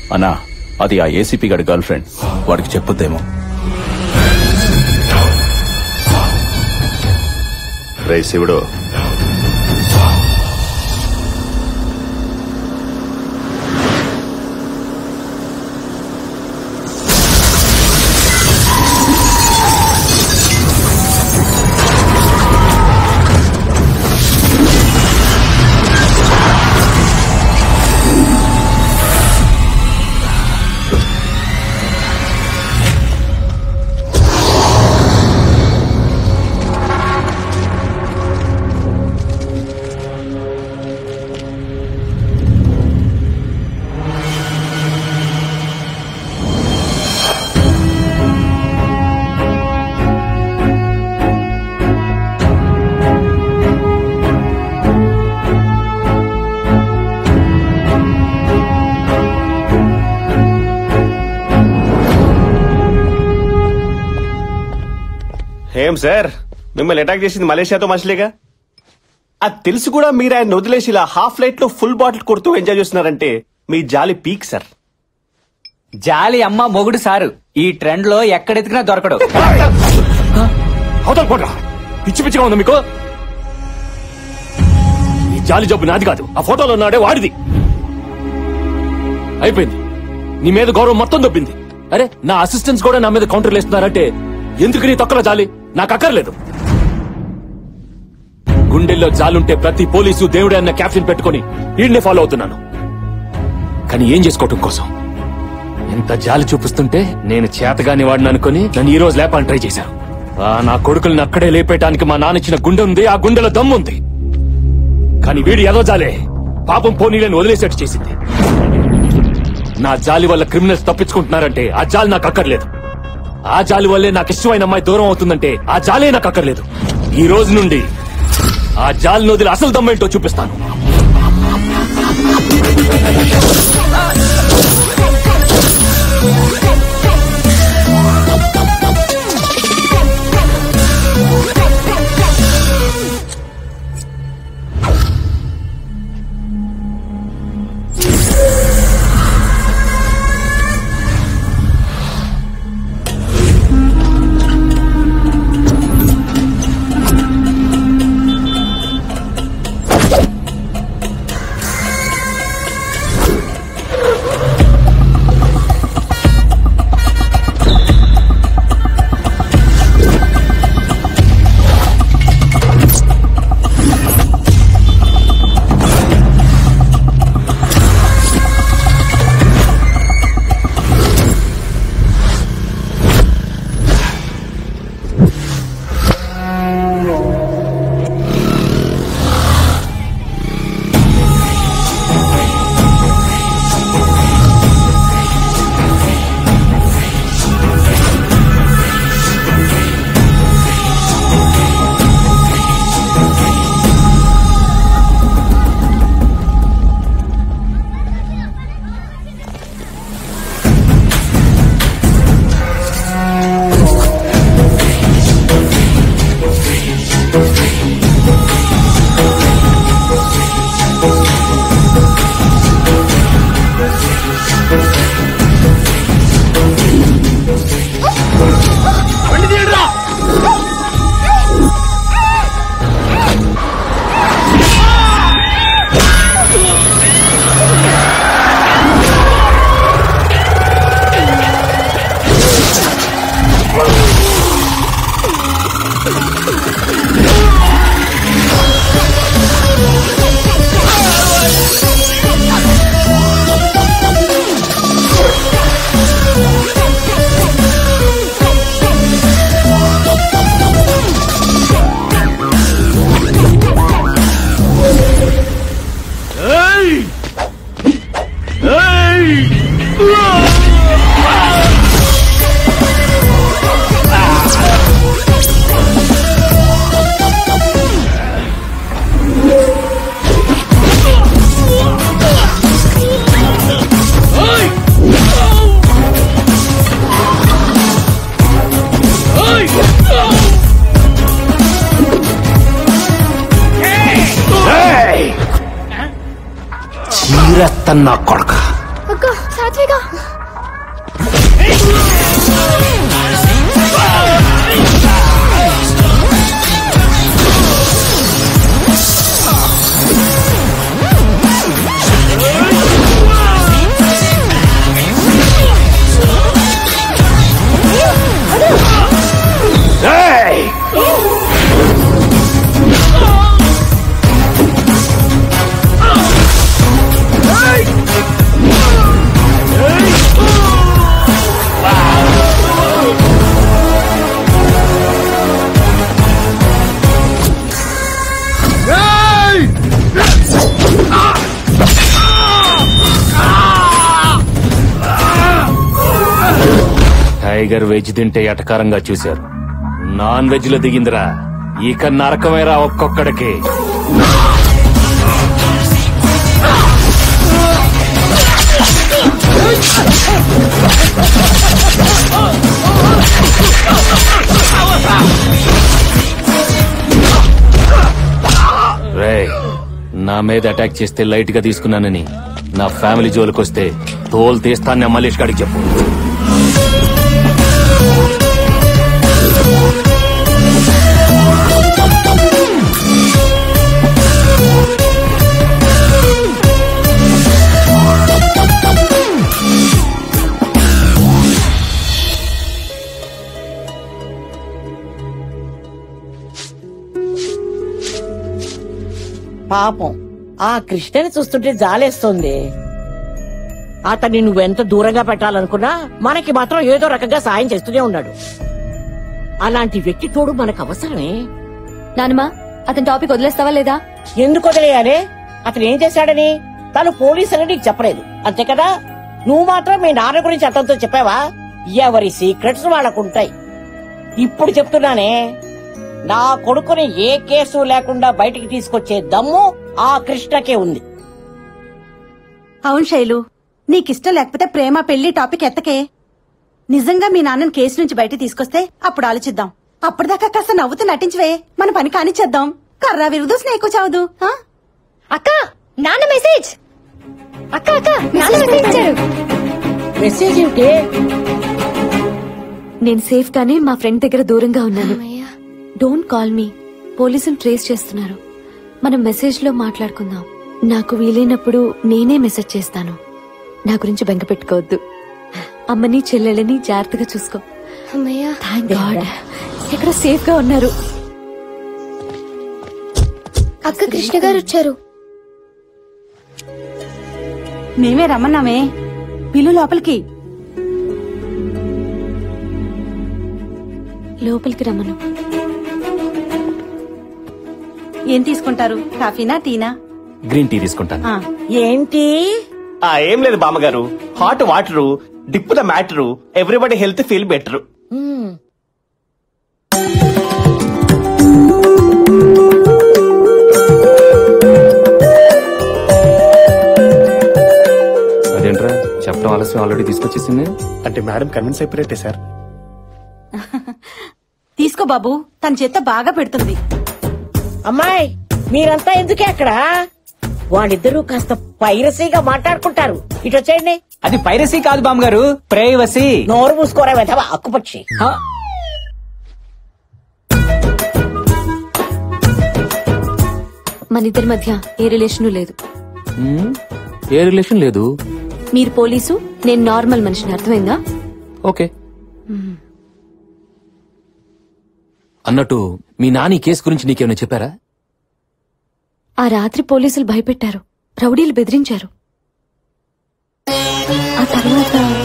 అన్నా అది ఆ ఏసీపీ గడి గర్ల్ ఫ్రెండ్ వాడికి చెప్పొద్దేమో రే శివుడు ఏం సార్ మిమ్మల్ని అటాక్ చేసింది మలేషియాతో మనుషులేగా అది తెలిసి కూడా మీరు ఆయన వదిలేసి ఇలా హాఫ్ లైట్ లో ఫుల్ బాటిల్ కొడుతూ ఎంజాయ్ చేస్తున్నారంటే మీ జాలి పీక్ సార్ జాలి అమ్మ మొగుడు సారు ఈ ట్రెండ్ లో ఎక్కడెతికినా దొరకడు అవతల పోట్రా పిచ్చి పిచ్చిగా ఉంది మీకు ఈ జాలి జబ్బు నాది కాదు ఆ ఫోటోలో ఉన్నాడే వాడిది అయిపోయింది నీ మీద గౌరవం మొత్తం దొబ్బింది అరే నా అసిస్టెంట్స్ కూడా నా మీద కౌంటర్లు వేస్తున్నారంటే ఎందుకు నీ తొక్కల జాలి నాకు అక్కర్లేదు గుండెల్లో జాలుంటే ప్రతి పోలీసు దేవుడే అన్న క్యాప్షన్ పెట్టుకుని వీడిని ఫాలో అవుతున్నాను కానీ ఏం చేసుకోవటం కోసం ఎంత జాలి చూపిస్తుంటే నేను చేతగాని వాడిని అనుకుని నన్ను ఈ రోజు లేపాలని ట్రై చేశారు ఆ నా కొడుకుల్ని అక్కడే లేపేయటానికి మా నాన్న ఇచ్చిన గుండె ఉంది ఆ గుండెలో దమ్ము ఉంది కానీ వీడి ఏదో జాలే పాపం పోనీలను వదిలేసేట్టు చేసింది నా జాలి వల్ల క్రిమినల్స్ తప్పించుకుంటున్నారంటే ఆ జాలి నాకు అక్కర్లేదు ఆ జాలి వల్లే నాకు ఇష్టమైన అమ్మాయి దూరం అవుతుందంటే ఆ జాలే నాకు అక్కర్లేదు ఈ రోజు నుండి ఆ జాలిని వదిలి అసలు దమ్మేంటో చూపిస్తాను చీరెత్తన్నా కొడక అక్క సాత్విక టైగర్ వెజ్ తింటే ఎటకారంగా చూశారు నాన్ వెజ్ లో దిగిందిరా ఇక నరకమేరా ఒక్కొక్కడికి రేయ్ నా మీద అటాక్ చేస్తే లైట్ గా తీసుకున్నానని నా ఫ్యామిలీ జోలికొస్తే తోలు తీస్తాను మల్లేష్ గారికి చెప్పు పాపం ఆ కృష్ణని చూస్తుంటే జాలేస్తుంది అతన్ని నువ్వెంత దూరంగా పెట్టాలనుకున్నా మనకి మాత్రం ఏదో రకంగా సాయం చేస్తూనే ఉన్నాడు అలాంటి వ్యక్తి తోడు మనకు అవసరమే నానమ్మా అతని టాపిక్ వదిలేస్తావా లేదా ఎందుకు వదిలేయాలి అతను ఏం చేశాడని తను పోలీసు అని నీకు చెప్పలేదు అంతే కదా నువ్వు మాత్రం మీ నాన్న గురించి అతనితో చెప్పావా ఎవరి సీక్రెట్స్ వాళ్ళకుంటాయి ఇప్పుడు చెప్తున్నానే నా కొడుకుని ఏ కేసు లేకుండా బయటికి తీసుకొచ్చే దమ్ము ఆ కృష్ణకే ఉంది అవును శైలు నీకిష్టం లేకపోతే ప్రేమ పెళ్లి టాపిక్ ఎత్తకే నిజంగా మీ నాన్నని కేసు నుంచి బయట తీసుకొస్తే అప్పుడు ఆలోచిద్దాం అప్పటిదాకా కాస్త నవ్వుతూ నటించవే మన పని కానిచ్చేద్దాం కర్రా విరుదు స్నేకు చావదు ఆ? అక్క నాన్న మెసేజ్ అక్క అక్క నాన్న మెసేజ్ ఇచ్చారు మెసేజ్ ఏమిటి నేను సేఫ్ గానే మా ఫ్రెండ్ దగ్గర దూరంగా ఉన్నాను డోంట్ కాల్ మీ పోలీసులు ట్రేస్ చేస్తున్నారు మనం మెసేజ్ లో మాట్లాడుకుందాం నాకు వీలైనప్పుడు నేనే మెసేజ్ చేస్తాను నా గురించి బెంగ పెట్టుకోవద్దు అమ్మని చెల్లెళ్ళని జాగ్రత్తగా చూసుకో థ్యాంక్ గాడ్ ఇక్కడ సేఫ్ గా ఉన్నారు అక్క కృష్ణ గారు వచ్చారు మేమే రమ్మన్నామే పిల్లు లోపలికి లోపలికి రమ్మను ఏం తీసుకుంటారు కాఫీనా టీనా గ్రీన్ టీ తీసుకుంటాను ఆ, ఏంటి ఆ ఏం లేదు బామ్మగారు hot water dip the matter everybody health feel better అదేంట్రా చెప్పడం ఆలస్యం ఆల్రెడీ తీసుకొచ్చేసింది అంటే మేడం కన్విన్స్ అయిపోయినట్టే సార్ తీసుకో బాబు తన చేత బాగా పెడుతుంది అమ్మాయి మీరంతా ఎందుకే అక్కడ వాళ్ళిద్దరూ కాస్త పైరసీగా మాట్లాడుకుంటారు ఇటు వచ్చేయండి అది పైరసీ కాదు బామ్మగారు ప్రైవసీ నోరు మూసుకోరా వెధవ అక్కుపక్షి మన ఇద్దరి మధ్య ఏ రిలేషన్ లేదు హ్మ్? ఏ రిలేషన్ లేదు మీరు పోలీసు నేను నార్మల్ మనిషిని అర్థమైందా ఓకే అన్నట్టు మీ నాని కేసు గురించి నీకేమైనా చెప్పారా ఆ రాత్రి పోలీసులు భయపెట్టారు రౌడీలు బెదిరించారు ఆ తర్వాత